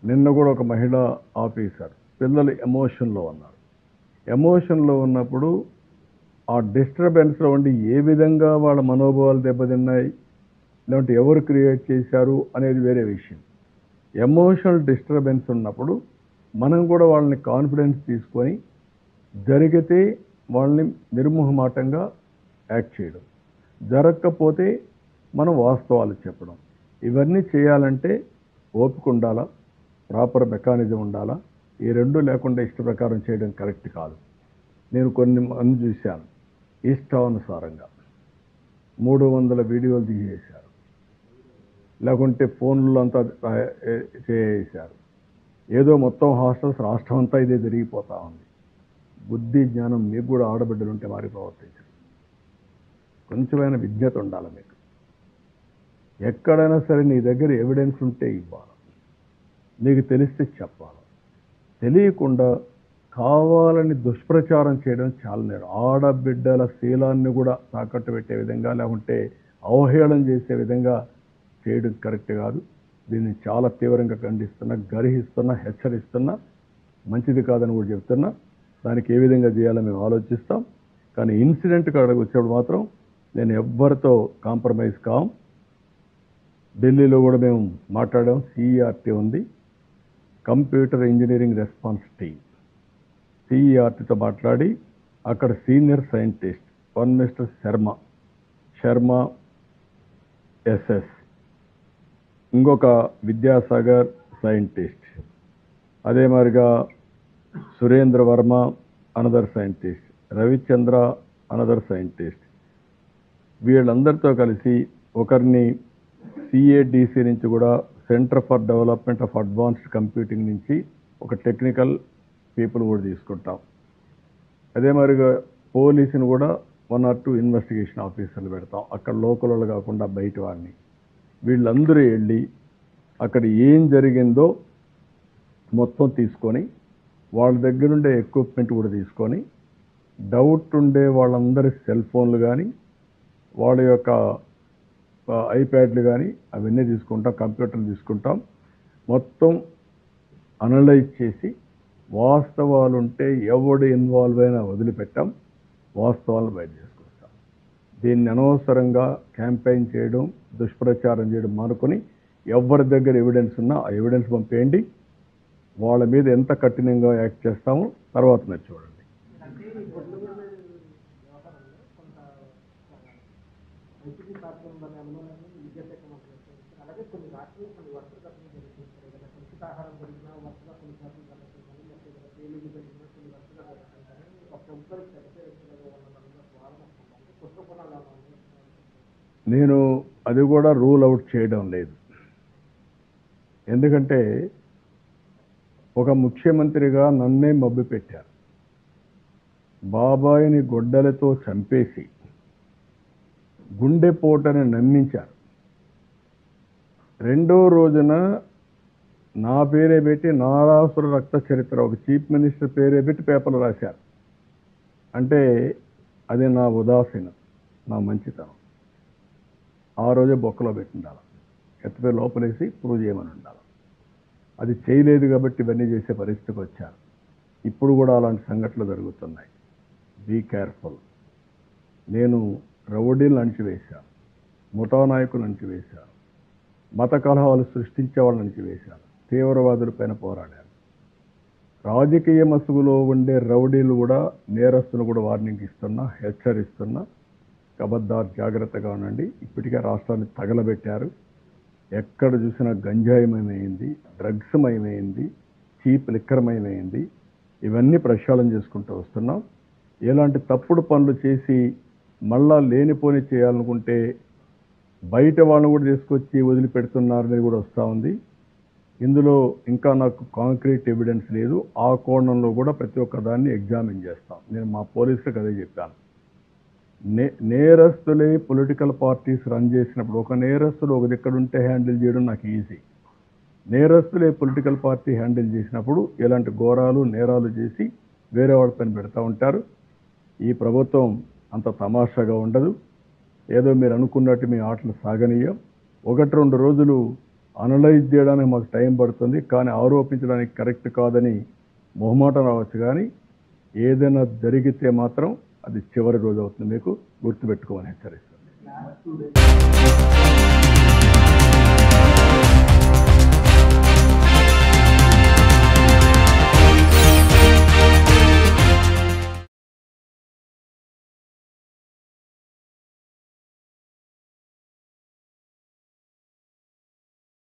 నిన్న కూడా ఒక మహిళా ఆఫీసర్ పిల్లలు ఎమోషన్లో ఉన్నారు ఎమోషన్లో ఉన్నప్పుడు ఆ డిస్టర్బెన్స్లో ఉండి ఏ విధంగా వాళ్ళ మనోభావాలు దెబ్బతిన్నాయి లేదంటే ఎవరు క్రియేట్ చేశారు అనేది వేరే విషయం ఎమోషనల్ డిస్టర్బెన్స్ ఉన్నప్పుడు మనం కూడా వాళ్ళని కాన్ఫిడెన్స్ తీసుకొని జరిగితే వాళ్ళని నిర్మోహమాటంగా యాక్ట్ చేయడం జరగకపోతే మనం వాస్తవాలు చెప్పడం ఇవన్నీ చేయాలంటే ఓపిక ఉండాలా ప్రాపర్ మెకానిజం ఉండాలా ఈ రెండు లేకుండా ఇష్ట ప్రకారం చేయడం కరెక్ట్ కాదు నేను కొన్ని మంది చూశాను ఇష్టానుసారంగా మూడు వందల వీడియోలు తీసేశారు లేకుంటే ఫోన్లో అంతా రా- ఏ- చేసేశారు ఏదో మొత్తం హాస్టల్స్ రాష్ట్రం అంతా ఇదే జరిగిపోతా ఉంది బుద్ధి జ్ఞానం మీకు కూడా ఆడబిడ్డలు ఉంటే మారి ప్రవర్తించరు కొంచెమైనా విజ్ఞత ఉండాలి మీకు ఎక్కడైనా సరే నీ దగ్గర ఎవిడెన్స్ ఉంటే ఇవ్వాలి నీకు తెలిస్తే చెప్పాలి తెలియకుండా కావాలని దుష్ప్రచారం చేయడం చాలా నేరం ఆడబిడ్డల శీలాన్ని కూడా తాకట్టు పెట్టే విధంగా లేకుంటే అవహేళన చేసే విధంగా చేయడం కరెక్ట్ కాదు దీన్ని చాలా తీవ్రంగా ఖండిస్తున్నా గర్హిస్తున్నా హెచ్చరిస్తున్నా మంచిది కాదని కూడా చెప్తున్నా దానికి ఏ విధంగా చేయాలో మేము ఆలోచిస్తాం కానీ ఇన్సిడెంట్ కాడకు వచ్చినప్పుడు మాత్రం నేను ఎవ్వరితో కాంప్రమైజ్ కాం ఢిల్లీలో కూడా మేము మాట్లాడాం సిఈఆర్టీ ఉంది కంప్యూటర్ ఇంజనీరింగ్ రెస్పాన్స్ టీమ్ సిఈఆర్టీతో మాట్లాడి అక్కడ senior scientist one mister Sharma Sharma SS ఇంకొక విద్యాసాగర్ సైంటిస్ట్ అదే మాదిరిగా Surendra Varma another scientist Ravichandra another scientist వీళ్ళందరితో కలిసి ఒకరిని సిఏడిసి నుంచి కూడా centre for development of advanced computing నుంచి ఒక టెక్నికల్ పీపుల్ కూడా తీసుకుంటాం అదే మరిగా పోలీసుని కూడా వన్ ఆర్ టూ ఇన్వెస్టిగేషన్ ఆఫీసర్లు పెడతాం అక్కడ లోకల్ వాళ్ళు కాకుండా బయట వాడిని వీళ్ళందరూ వెళ్ళి అక్కడ ఏం జరిగిందో మొత్తం తీసుకొని వాళ్ళ దగ్గర ఉండే ఎక్విప్మెంట్ కూడా తీసుకొని డౌట్ ఉండే వాళ్ళందరి సెల్ ఫోన్లు కానీ వాళ్ళ యొక్క ఆ, ఐప్యాడ్లు కానీ అవన్నీ తీసుకుంటాం కంప్యూటర్లు తీసుకుంటాం మొత్తం అనలైజ్ చేసి వాస్తవాలు ఉంటే ఎవడు ఇన్వాల్వ్ అయినా వదిలిపెట్టాం వాస్తవాలను బయట చేసుకొస్తాం దీన్ని అనవసరంగా క్యాంపెయిన్ చేయడం దుష్ప్రచారం చేయడం మానుకొని ఎవరి దగ్గర ఎవిడెన్స్ ఉన్నా ఆ ఎవిడెన్స్ పంపేయండి వాళ్ళ మీద ఎంత కఠినంగా యాక్ట్ చేస్తామో తర్వాత మీరు చూడండి అంటే ఈ గొడ్లగూడెం వ్యవహారంలో కొంత వైసీపీ పార్టీ ఉందని అనుమానాన్ని విద్యాశాఖ మంత్రి వ్యక్తం అలాగే కొన్ని రాష్ట్రాలు కొన్ని వరుస ఘటనలు జరుగుతుంటాయి ఏదైనా కలుషితాహారం జరిగినా వరుసగా కొన్ని సార్లు జరుగుతుందని లేకపోతే ఏదైనా తేలిక జరిగినా కొన్ని వరుసగా జరుగుతుంటాయి ఒక ప్రభుత్వానికి చనిపోయే వ్యక్తులుగా ఉన్న వారం వస్తుంది కొత్త కొనాలి నేను అది కూడా రూల్ అవుట్ చేయడం లేదు ఎందుకంటే ఒక ముఖ్యమంత్రిగా నన్నే మబ్బు పెట్టారు బాబాయిని గొడ్డలతో చంపేసి గుండెపోటని నమ్మించారు రెండో రోజున నా పేరే పెట్టి నారాసుర రక్త చరిత్ర ఒక చీఫ్ మినిస్టర్ పేరే పెట్టి పేపర్లు రాశారు అంటే అది నా ఉదాసీనం నా మంచితనం ఆ రోజే బొక్కలో పెట్టి ఉండాలి ఎత్తపై లోపలేసి ప్రూవ్ చేయమని ఉండాలి అది చేయలేదు కాబట్టి ఇవన్నీ చేసే పరిస్థితికి వచ్చారు ఇప్పుడు కూడా అలాంటి సంఘటనలు జరుగుతున్నాయి బీ కేర్ఫుల్ నేను రౌడీలను అణిచివేశాను ముఠా నాయకులను అణిచివేశాను మత కలహాలు సృష్టించే వాళ్ళని అణిచివేశాను తీవ్రవాదులపైన పోరాడాను రాజకీయ మసుగులో ఉండే రౌడీలు కూడా నేరస్తులు కూడా వార్నింగ్ ఇస్తున్నా హెచ్చరిస్తున్నా కబద్దార్ జాగ్రత్తగా ఉండండి ఇప్పటికే రాష్ట్రాన్ని తగలబెట్టారు ఎక్కడ చూసినా గంజాయమయమైంది డ్రగ్స్ మయమైంది చీప్ లిక్కరమయమైంది ఇవన్నీ ప్రక్షాళన చేసుకుంటూ వస్తున్నాం ఇలాంటి తప్పుడు పనులు చేసి మళ్ళా లేనిపోని చేయాలనుకుంటే బయట వాళ్ళని కూడా తీసుకొచ్చి వదిలిపెడుతున్నారనేది కూడా వస్తూ ఉంది ఇందులో ఇంకా నాకు కాంక్రీట్ ఎవిడెన్స్ లేదు ఆ కోణంలో కూడా ప్రతి ఒక్క దాన్ని ఎగ్జామిన్ చేస్తాం నేను మా పోలీసులకు అదే చెప్పాను నే నేరస్తులే పొలిటికల్ పార్టీస్ రన్ చేసినప్పుడు ఒక నేరస్తులు ఒక దగ్గర ఉంటే హ్యాండిల్ చేయడం నాకు ఈజీ నేరస్తులే పొలిటికల్ పార్టీ హ్యాండిల్ చేసినప్పుడు ఇలాంటి ఘోరాలు నేరాలు చేసి వేరే వాళ్ళ పైన పెడతా ఉంటారు ఈ ప్రభుత్వం అంత తమాషాగా ఉండదు ఏదో మీరు అనుకున్నట్టు మీ ఆటలు సాగనీయం ఒకటి రెండు రోజులు అనలైజ్ చేయడానికి మాకు టైం పడుతుంది కానీ ఆరోపించడానికి కరెక్ట్ కాదని మొహమాటం రావచ్చు కానీ ఏదైనా జరిగితే మాత్రం అది చివరి రోజు అవుతుంది మీకు గుర్తుపెట్టుకోమని హెచ్చరిస్తాను లాస్ట్ టూ డేస్